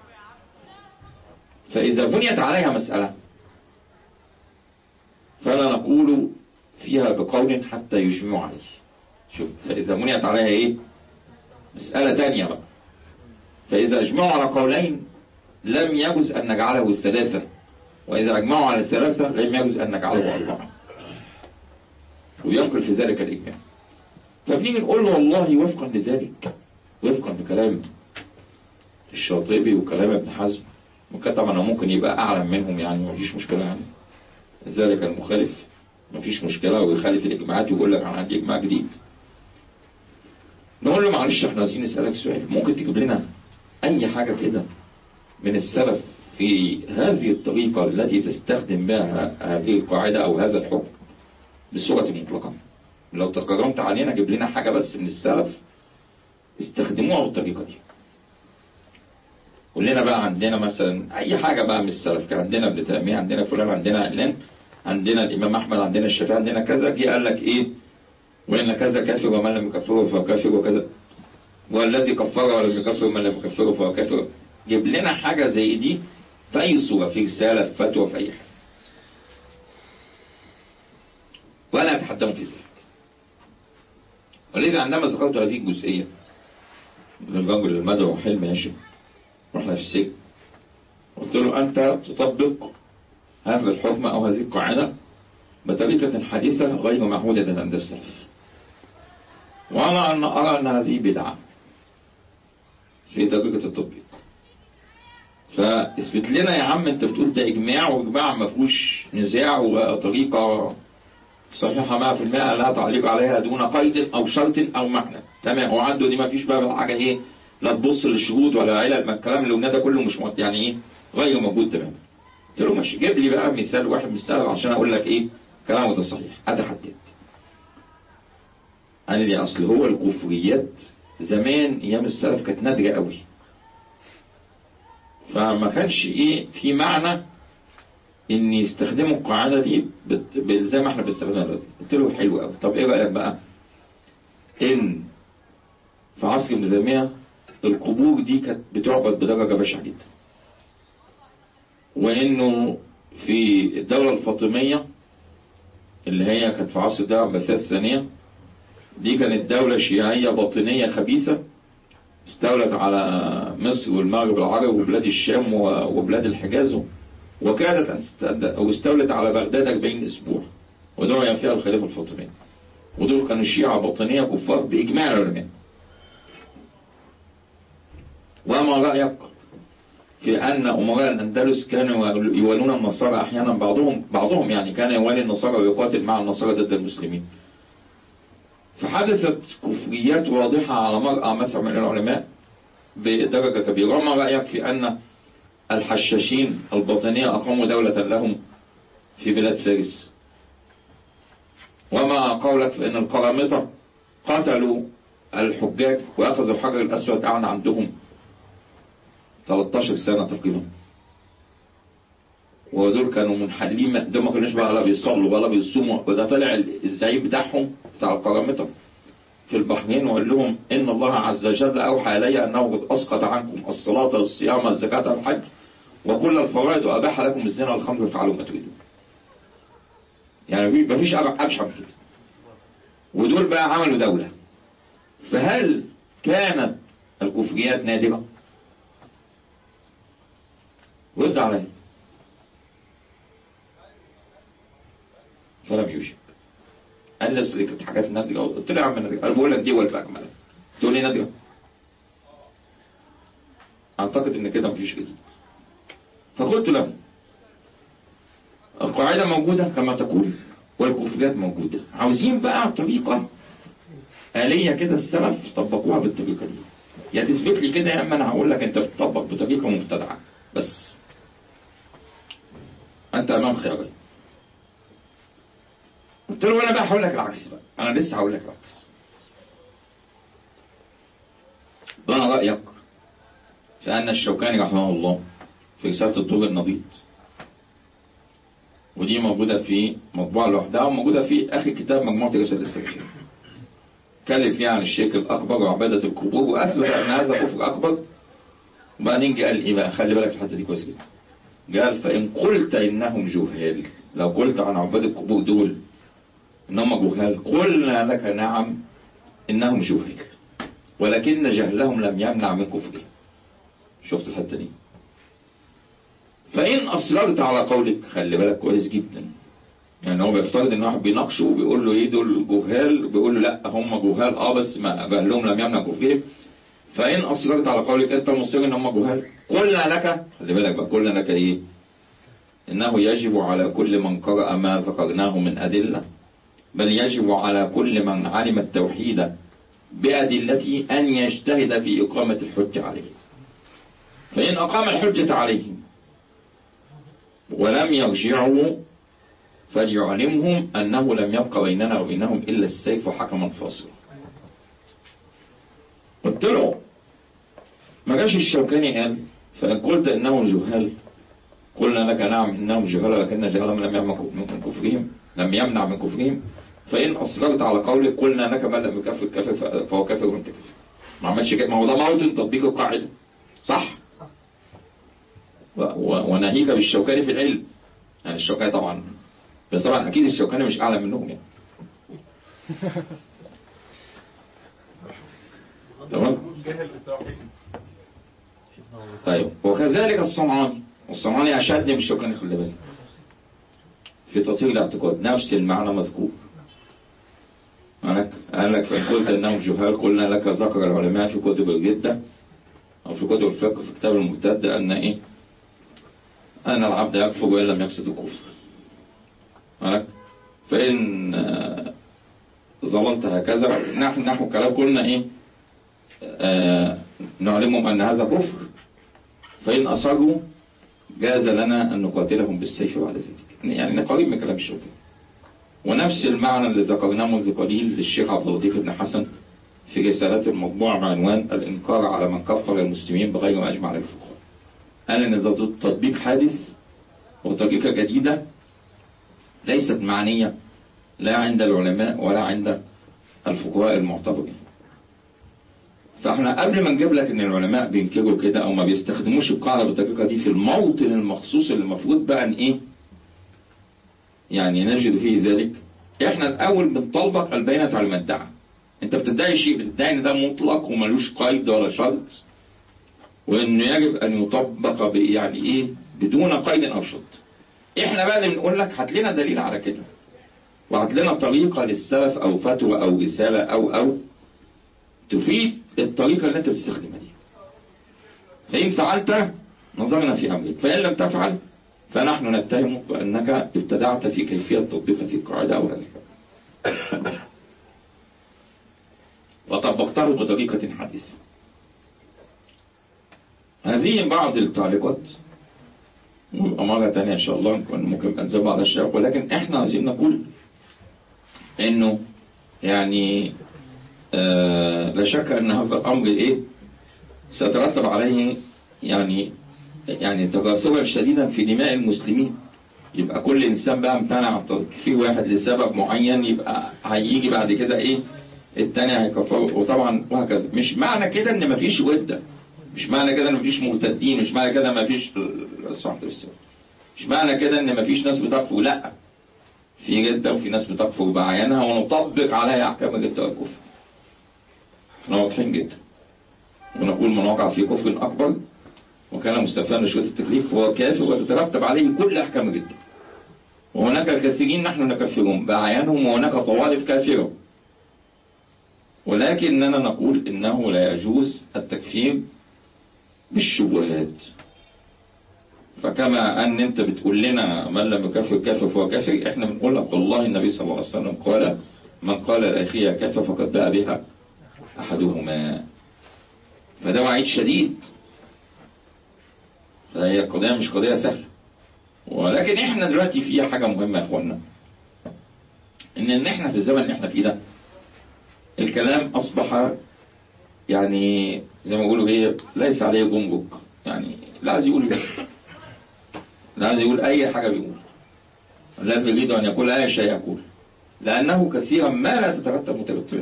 فإذا بنيت عليها مسألة فلا نقول فيها بقول حتى يجمعوا عليه شوف فإذا بنيت عليها إيه مسألة تانية بقى فإذا أجمعوا على قولين لم يجوز أن نجعله الثلاثة وإذا أجمعوا على الثلاثة لم يجوز أن نجعله أربعة وينقل في ذلك الإجماع فبنيجي نقول له والله وفقا لذلك وفقا لكلام الشاطبي وكلام ابن حزم ممكن طبعا هو ممكن يبقى أعلم منهم يعني مفيش مشكلة يعني ذلك المخالف مفيش مشكلة ويخالف الإجماعات ويقول لك أنا عندي إجماع جديد نقول له معلش احنا عايزين نسألك سؤال ممكن تجيب لنا أي حاجة كده من السلف في هذه الطريقة التي تستخدم بها هذه القاعدة أو هذا الحكم بصورة مطلقة لو تكرمت علينا جيب لنا حاجة بس من السلف استخدموها بالطريقة دي كلنا بقى عندنا مثلا اي حاجة بقى من السلف كان عندنا ابن تيمية عندنا فلان عندنا علان عندنا الامام احمد عندنا الشافعي عندنا كذا جه قال لك ايه وان كذا كافر ومن لم يكفره فهو كافر وكذا والذي كفره ولم يكفره ومن لم يكفره فهو كافر جيب لنا حاجة زي دي في اي صورة في رسالة في فتوى في اي حاجة ولا اتحدث في ذلك ولذا عندما ذكرت هذه الجزئية من الرجل المدعو حلم هاشم واحنا في السجن قلت له أنت تطبق هذا الحكم أو هذه القاعدة بطريقة حديثة غير معهودة عند السلف وأنا أن أرى أن هذه بدعة في طريقة التطبيق فاثبت لنا يا عم انت بتقول ده اجماع واجماع ما فيهوش نزاع وطريقة صحيحة 100% لا تعليق عليها دون قيد او شرط او معنى تمام وعنده دي ما فيش بقى حاجة ايه لا تبص للشهود ولا علل ما الكلام اللي قلناه ده كله مش مط- يعني ايه غير موجود تماما قلت له ماشي جيب لي بقى مثال واحد مثال عشان اقول لك ايه كلامه ده صحيح اتحدد قال لي اصل هو الكفريات زمان ايام السلف كانت نادرة قوي فما كانش ايه في معنى ان يستخدموا القاعدة دي بت- ب- زي ما احنا بنستخدمها دلوقتي قلت له حلو قوي طب ايه رأيك بقى ان في عصر ابن تيمية القبور دي كانت بتعبد بدرجة بشعة جدا وانه في الدولة الفاطمية اللي هي كانت في عصر الدولة العباسية الثانية دي كانت دولة شيعية باطنية خبيثة استولت على مصر والمغرب العربي وبلاد الشام و- وبلاد الحجاز وكادت أن تست- أو استولت على بغداد 40 أسبوع ودعي فيها الخليفة الفاطمي ودول كانوا شيعة باطنية كفار بإجماع العلماء وما رأيك في أن أمراء الأندلس كانوا يوالون النصارى أحيانا بعضهم بعضهم يعني كان يوالي النصارى ويقاتل مع النصارى ضد المسلمين فحدثت كفريات واضحة على مرأى مسع من العلماء بدرجة كبيرة وما رأيك في أن الحشاشين الباطنية أقاموا دولة لهم في بلاد فارس وما قولك في أن القرامطة قتلوا الحجاج وأخذوا الحجر الأسود قعد عندهم 13 سنة تقريبا ودول كانوا منحلين دول ما كانوش بقى لا بيصلوا ولا بيصوموا وده طلع الزعيم بتاعهم بتاع القرامطة في البحرين وقال لهم إن الله عز وجل أوحى إلي أنه قد أسقط عنكم الصلاة والصيام والزكاة والحج وكل الفرائض وأباح لكم الزنا والخمر فافعلوا ما تريدون. يعني مفيش أبشع من كده. ودول بقى عملوا دولة. فهل كانت الكفريات نادرة؟ رد عليا. فلم يجب. الناس اللي كانت حاجات نادرة قلت له يا عم نادرة انا بقول لك دول بأكملها تقول لي نادرة اعتقد ان كده مفيش جديد فقلت له القاعدة موجودة كما تقول والكفريات موجودة عاوزين بقى طريقة آلية كده السلف طبقوها بالطريقة دي يا تثبت لي كده يا اما انا هقول لك انت بتطبق بطريقة مبتدعة بس انت امام خيارين قلت له انا بقى هقول لك العكس بقى انا لسه هقول لك العكس ما رايك في ان الشوكاني رحمه الله في رساله الدور النضيد ودي موجوده في مطبوعه لوحدها وموجوده في اخر كتاب مجموعه رسائل السلفيه اتكلم فيها عن الشرك الاكبر وعباده القبور واثبت ان هذا كفر اكبر وبعدين جه قال ايه بقى خلي بالك الحته دي كويس جدا قال فان قلت انهم جهال لو قلت عن عباد القبور دول انهم جهال قلنا لك نعم انهم جهال ولكن جهلهم لم يمنع من كفرهم شفت الحته دي فان اصررت على قولك خلي بالك كويس جدا يعني هو بيفترض ان واحد بيناقشه وبيقول له ايه دول جهال بيقول له لا هم جهال اه بس ما جهلهم لم يمنع كفرهم فان اصررت على قولك انت مصر ان هم جهال قلنا لك خلي بالك بقى قلنا لك ايه انه يجب على كل من قرأ ما ذكرناه من ادله بل يجب على كل من علم التوحيد بأدلته أن يجتهد في إقامة الحجة عليه فإن أقام الحجة عليهم ولم يرجعوا فليعلمهم أنه لم يبق بيننا وبينهم إلا السيف حكما فاصلا قلت له ما جاش الشوكاني قال فإن قلت إنهم جهال قلنا لك نعم إنهم جهال ولكن جهلهم لم يمنع من كفرهم لم يمنع من كفرهم فإن أصررت على قولك قلنا لك ما لم يكفر كافر فهو كافر وانت كافر ما عملش كده ما هو ده موطن تطبيق القاعدة صح و- و- وناهيك بالشوكاني في العلم يعني الشوكاني طبعا بس طبعا أكيد الشوكاني مش أعلى منهم يعني تمام جهل التوحيد طيب وكذلك الصنعاني والصنعاني أشد من الشوكاني خلي بالك في تطهير الاعتقاد نفس المعنى مذكور قالك قال لك فإن قلت إنهم جهال قلنا لك ذكر العلماء في كتب الجدة أو في كتب الفقه في كتاب المرتد أن إيه أن العبد يكفر وإن لم يقصد الكفر قالك فإن آه، ظللت هكذا نحن نحو كلام قلنا إيه آه، نعلمهم أن هذا كفر فإن أصروا جاز لنا أن نقاتلهم بالسيف بعد ذلك يعني قريب من كلام الشوكي ونفس المعنى اللي ذكرناه منذ قليل للشيخ عبد اللطيف بن حسن في رسالات المطبوعة بعنوان الإنكار على من كفر المسلمين بغير ما أجمع الفقهاء قال إن ده تطبيق حادث وطريقة جديدة ليست معنية لا عند العلماء ولا عند الفقهاء المعتبرين فاحنا قبل ما نجيب لك ان العلماء بينكروا كده او ما بيستخدموش القاعده بالطريقه دي في الموطن المخصوص اللي المفروض بقى ان ايه يعني نجد فيه ذلك احنا الاول بنطلبك البينه على المدعى انت بتدعي شيء بتدعي ان ده مطلق وملوش قيد ولا شرط وانه يجب ان يطبق ب- يعني ايه بدون قيد او شرط احنا بقى اللي بنقول لك هات لنا دليل على كده وهات لنا طريقه للسلف او فتوى او رساله او او تفيد الطريقة اللي انت بتستخدمها دي فإن فعلت نظرنا في أمرك فإن لم تفعل فنحن نتهمك بأنك ابتدعت في كيفية تطبيق هذه القاعدة أو هذا الحكم وطبقته بطريقة حديثة هذه بعض التعليقات ويبقى مرة تانية إن شاء الله نكون ممكن نزود على الشيخ ولكن إحنا عايزين نقول إنه يعني آه لا شك أن هذا الأمر إيه سيترتب عليه يعني يعني تكاثرا شديدا في دماء المسلمين يبقى كل إنسان بقى امتنع عن تكفير واحد لسبب معين يبقى هيجي بعد كده إيه التاني هيكفره وطبعا وهكذا مش معنى كده إن مفيش ودة مش معنى كده ان مفيش مرتدين مش معنى كده مفيش الصحة والسلام مش معنى كده ان مفيش ناس بتكفر لا في جدة وفي ناس بتكفر بعينها ونطبق عليها احكام الجدة والكفر احنا واضحين جدا ونقول من وقع في كفر اكبر وكان مستفيا لشروط التكليف فهو كافر وتترتب عليه كل احكام الجدة وهناك الكثيرين نحن نكفرهم بعينهم وهناك طوائف كافرة ولكننا نقول انه لا يجوز التكفير بالشبهات فكما أن أنت بتقول لنا من لم يكفر كافر فهو كافر إحنا بنقول لك والله النبي صلى الله عليه وسلم قال من قال لأخيه كافر فقد باء بها أحدهما فده وعيد شديد فهي قضية مش قضية سهلة ولكن إحنا دلوقتي في حاجة مهمة يا إخوانا إن إن إحنا في الزمن اللي إحنا فيه ده الكلام أصبح يعني زي ما بيقولوا ايه ليس عليه جمرك يعني لا عايز يقول ايه لا عايز يقول اي حاجة بيقول لا يريد ان يقول اي شيء يقول لانه كثيرا ما لا تترتب مترتبات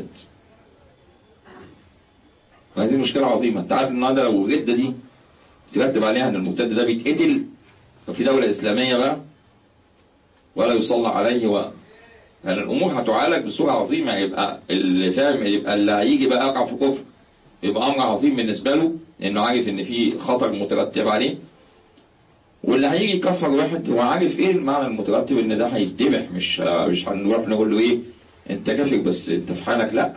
وهذه مشكلة عظيمة انت عارف النهارده لو الردة دي ترتب عليها ان المرتد ده بيتقتل ففي دولة اسلامية بقى ولا يصلى عليه و يعني الامور هتعالج بصورة عظيمة يبقى اللي فاهم يبقى اللي هيجي بقى يقع في كفر يبقى امر عظيم بالنسبة له لانه عارف ان في خطر مترتب عليه واللي هيجي يكفر واحد هو عارف ايه المعنى المترتب ان ده هيتذبح مش مش هنروح نقول له ايه انت كافر بس انت في حالك لا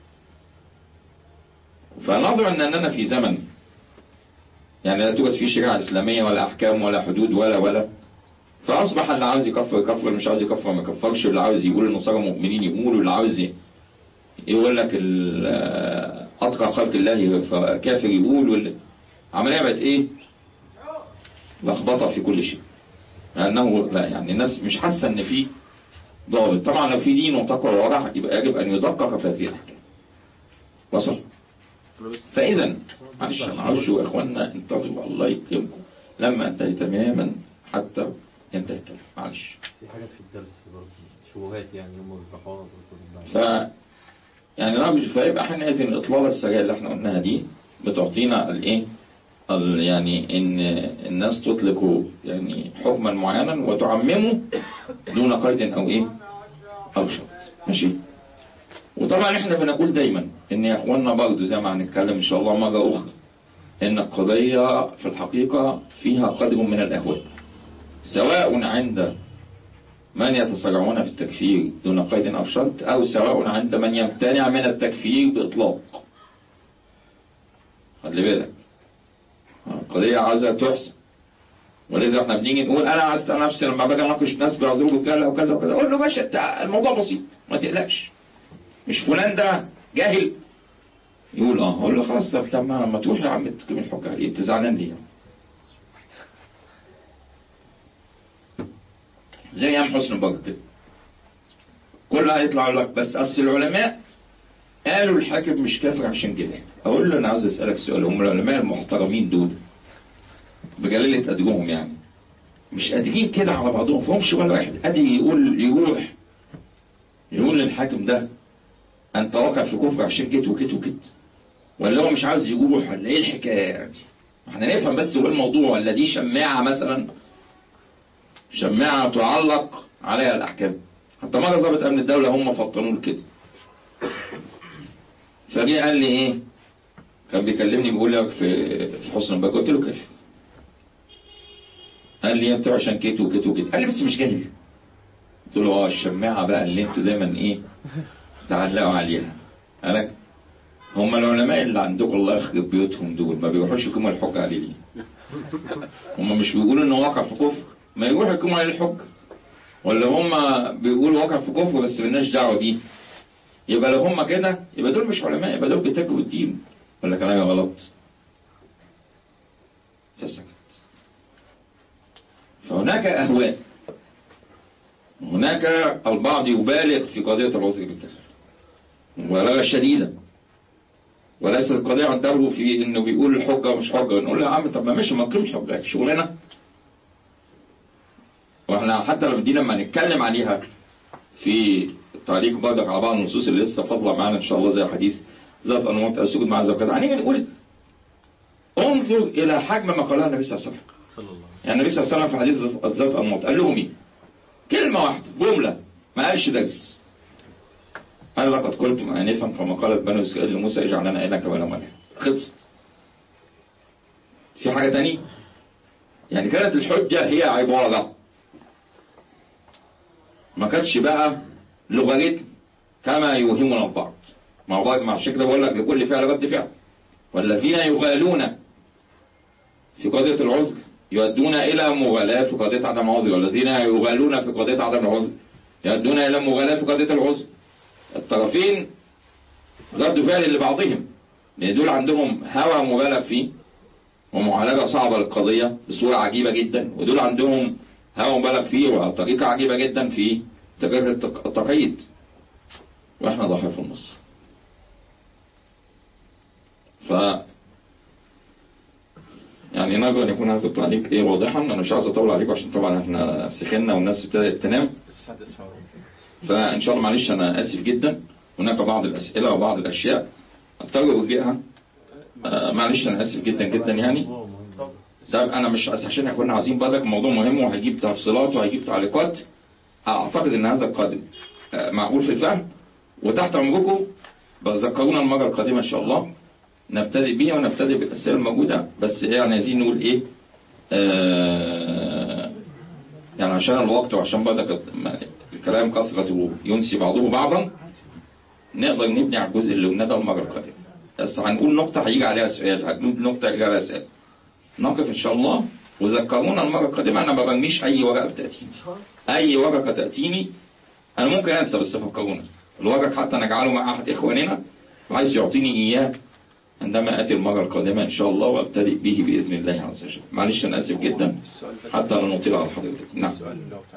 فنظرا اننا في زمن يعني لا توجد فيه شريعة اسلامية ولا احكام ولا حدود ولا ولا فاصبح اللي عاوز يكفر يكفر اللي مش عاوز يكفر ما يكفرش واللي عاوز يقول النصارى مؤمنين يقول واللي عاوز يقول لك أتقى خلق الله كافر يقول وال... عملية بقت إيه لخبطة في كل شيء لأنه لا يعني الناس مش حاسة إن في ضابط طبعا لو في دين وتقوى وورع يبقى يجب أن يدقق في هذه الأحكام وصل فإذا معلش أنا عاوزوا يا إخواننا انتظروا الله يكرمكم لما انتهي تماما حتى ينتهي الكلام معلش في حاجات في الدرس برضه شبهات يعني هم الفقهاء ف يعني نرجو فيبقى احنا هذه الإطلالة السريعة اللي احنا قلناها دي بتعطينا الايه ال- يعني ان الناس تطلق يعني حكما معينا وتعممه دون قيد او ايه او شرط ماشي وطبعا احنا بنقول دايما ان يا اخواننا برضه زي ما هنتكلم ان شاء الله مرة اخرى ان القضية في الحقيقة فيها قدر من الاهواء سواء عند من يتسرعون في التكفير دون قيد أو شرط أو سواء عند من يمتنع من التكفير بإطلاق خلي بالك القضية عاوزة تحسن ولذا احنا بنيجي نقول انا عايز نفسي لما باجي اناقش ناس بيعذروا كذا وكذا وكذا اقول له باشا انت الموضوع بسيط ما تقلقش مش فلان ده جاهل يقول اه اقول له خلاص طب ما لما تروح يا عم تقيم الحكم عليه انت زعلان ليه زي ايام حسن مبارك كده كل واحد يطلع يقول لك بس اصل العلماء قالوا الحاكم مش كافر عشان كده اقول له انا عاوز اسالك سؤال هم العلماء المحترمين دول بجلالة أدجهم يعني مش قادرين كده على بعضهم فهمش ولا واحد قادر يقول يروح يقول للحاكم ده أنت واقع في كفر عشان كت وكت وكت ولا هو مش عاوز يروح ولا إيه الحكاية يعني احنا نفهم بس هو الموضوع ولا دي شماعة مثلا شماعة تعلق عليها الأحكام حتى مرة ضابط أمن الدولة هم فطنوا كده فجي قال لي إيه كان بيكلمني بيقول لك في في حسن مبارك قلت له كيف قال لي انتوا عشان كيت وكيت وكيت قال لي بس مش جاهل قلت له اه الشماعة بقى اللي انتوا دايما ايه تعلقوا عليها قالك هم العلماء اللي عندكم الله يخرب بيوتهم دول ما بيروحوش يقيموا الحجة عليه ليه هم مش بيقولوا انه واقع في كفر ما يروحوا يقيموا عليه الحجة ولا هم بيقولوا واقع في كفر بس مالناش دعوة بيه يبقى لو هم كده يبقى دول مش علماء يبقى دول بيتاجروا الدين ولا كلامي غلط فسكت فهناك أهواء هناك البعض يبالغ في قضية العذر بالكسل مبالغة شديدة وليس القضية عنده في انه بيقول الحجة مش حجة نقول له يا عم طب ما ماشي ما تقيمش حجة شغلنا واحنا حتى لما دي لما نتكلم عليها في تعليق برضك على بعض النصوص اللي لسه فاضله معانا ان شاء الله زي حديث ذات انواع السجود مع الزوجات هنيجي نقول انظر الى حجم ما قالها النبي صلى الله عليه وسلم صلى الله عليه يعني النبي صلى الله عليه وسلم في حديث ذات الموت قال لهم ايه؟ كلمة واحدة جملة ما قالش درس قال لقد قلت ما نفهم كما قالت بنو اسرائيل لموسى اجعل لنا الهك ولا ملك خلص في حاجة تانية يعني كانت الحجة هي عبارة ما كانتش بقى لغريتم كما يوهمنا البعض مع بعض مع الشكل بقول لك لكل فعل رد فعل والذين يغالون في قضية العذر يؤدون إلى مغالاة في قضية عدم العذر والذين يغالون في قضية عدم العذر يؤدون إلى مغالاة في قضية العذر الطرفين رد فعل لبعضهم لأن دول عندهم هوى مبالغ فيه ومعالجة صعبة للقضية بصورة عجيبة جدا ودول عندهم هوى مبالغ فيه وطريقة عجيبة جدا في تجربة التق- التقييد واحنا ضحية في النص ف يعني نرجو ان يكون هذا التعليق ايه واضحا انا مش عايز اطول عليكم عشان طبعا احنا سخنا والناس ابتدت تنام الساعة 9 فان شاء الله معلش انا اسف جدا هناك بعض الاسئله وبعض الاشياء اضطر ارجئها آه، معلش انا اسف جدا جدا يعني موضوع مهم ده انا مش عايز- عشان احنا كنا عايزين بالك الموضوع مهم وهيجيب تفصيلات وهيجيب تعليقات اعتقد ان هذا القادم آه، معقول في الفهم وتحت امركم بذكرونا المره القادمه ان شاء الله نبتدئ بيها ونبتدئ بالاسئله الموجوده بس يعني عايزين نقول ايه آه يعني عشان الوقت وعشان برضك ما- الكلام كثرته ينسي بعضه بعضا نقدر نبني على الجزء اللي قلناه ده المره القادمه بس هنقول نقطه هيجي عليها سؤال هنقول نقطه هيجي عليها سؤال نقف ان شاء الله وذكرونا المره القادمه انا ما برميش اي ورقه بتاتيني اي ورقه تاتيني انا ممكن انسى بس فكرونا الورق حتى نجعله مع احد اخواننا وعايز يعطيني اياه عندما اتي المره القادمه ان شاء الله وابتدئ به باذن الله عز وجل معلش انا اسف جدا السؤال بس حتى لا نطيل على حضرتك نعم السؤال لو